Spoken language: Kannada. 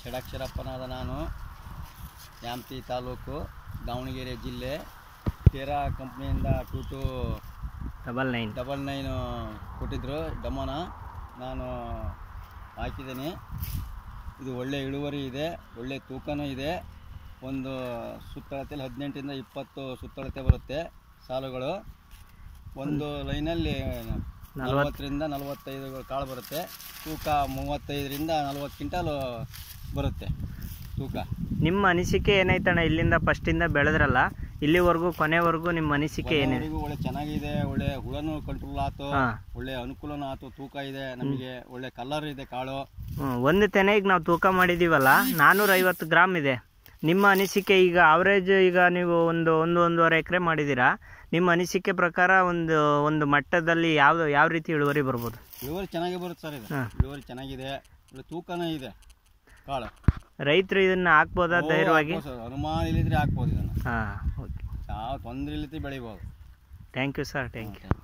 ಷಡಾಕ್ಷರಪ್ಪನಾದ ನಾನು ನ್ಯಾಮತಿ ತಾಲೂಕು ದಾವಣಗೆರೆ ಜಿಲ್ಲೆ ಟೆರಾ ಕಂಪ್ನಿಯಿಂದ two two double nine double nine ಕೊಟ್ಟಿದ್ದರು ಡಮೋನ ನಾನು ಹಾಕಿದ್ದೀನಿ ಇದು ಒಳ್ಳೆ ಇಳುವರಿ ಇದೆ ಒಳ್ಳೆ ತೂಕನೂ ಇದೆ ಒಂದು ಸುತ್ತಳತೆಯಲ್ಲಿ ಹದಿನೆಂಟರಿಂದ ಇಪ್ಪತ್ತು ಸುತ್ತಳತೆ ಬರುತ್ತೆ ಸಾಲುಗಳು ಒಂದು ಲೈನಲ್ಲಿ ನಲವತ್ತರಿಂದ ನಲವತ್ತೈದು ಕಾಳು ಬರುತ್ತೆ ತೂಕ ಮೂವತ್ತೈದರಿಂದ ನಲವತ್ತು ಕ್ವಿಂಟಾಲು ಬರುತ್ತೆ ತೂಕ ನಿಮ್ಮ ಅನಿಸಿಕೆ ಏನೈತಣ್ಣ ಇಲ್ಲಿಂದ ಫಸ್ಟಿಂದ ಬೆಳೆದ್ರಲ್ಲ ಇಲ್ಲಿವರೆಗೂ ಕೊನೆವರೆಗೂ ನಿಮ್ಮ ಅನಿಸಿಕೆ ಏನಿದೆ ಕೊನೆವರೆಗೂ ಒಳ್ಳೆ ಚೆನ್ನಾಗಿದೆ ಒಳ್ಳೆ ಹುಳನೂ ಕಂಟ್ರೋಲ್ ಆಯ್ತು ಹಾ. ಒಳ್ಳೆ ಅನುಕೂಲನೂ ಆಯ್ತು ತೂಕ ಇದೆ ನಮಗೆ ಒಳ್ಳೆ ಕಲರ್ ಇದೆ ಕಾಳು ಹ್ಮ್, ಒಂದು ತೆನೆಗೆ ನಾವು ತೂಕ ಮಾಡಿದ್ದೀವಲ್ಲ ನಾನ್ನೂರ ಐವತ್ತು ಗ್ರಾಮ್ ಇದೆ ನಿಮ್ಮ ಅನಿಸಿಕೆ ಈಗ ಅವರೇಜ್ ಈಗ ನೀವು ಒಂದು ಒಂದು ಒಂದೂವರೆ ಎಕರೆ ಮಾಡಿದ್ದೀರಾ ನಿಮ್ಮ ಅನಿಸಿಕೆ ಪ್ರಕಾರ ಒಂದು ಒಂದು ಮಟ್ಟದಲ್ಲಿ ಯಾವ ಯಾವ ರೀತಿ ಇಳುವರಿ ಬರ್ಬೋದು ಇಳುವರಿ ಚೆನ್ನಾಗಿ ಬರುತ್ತೆ ಸರ್ ಇದು ಹಾ. ಇಳುವರಿ ಚೆನ್ನಾಗಿದೆ ಒಳ್ಳೆ ತೂಕನೂ ಇದೆ ಕಾಳು ರೈತರು ಇದನ್ನ ಹಾಕ್ಬೋದಾ ಓ, ಧೈರ್ಯವಾಗಿ ಹಾಕ್ಬೋದು ಸರ್ ಅನುಮಾನ ಇಲ್ಲಿದ್ರೆ ಹಾಕ್ಬೋದು ಇದನ್ನು ಹಾಂ ಓಕೆ ಯಾವ ತೊಂದರೆ ಇಲ್ಲದೆ ಬೆಳಿಬೋದು thank you sir thank you okay.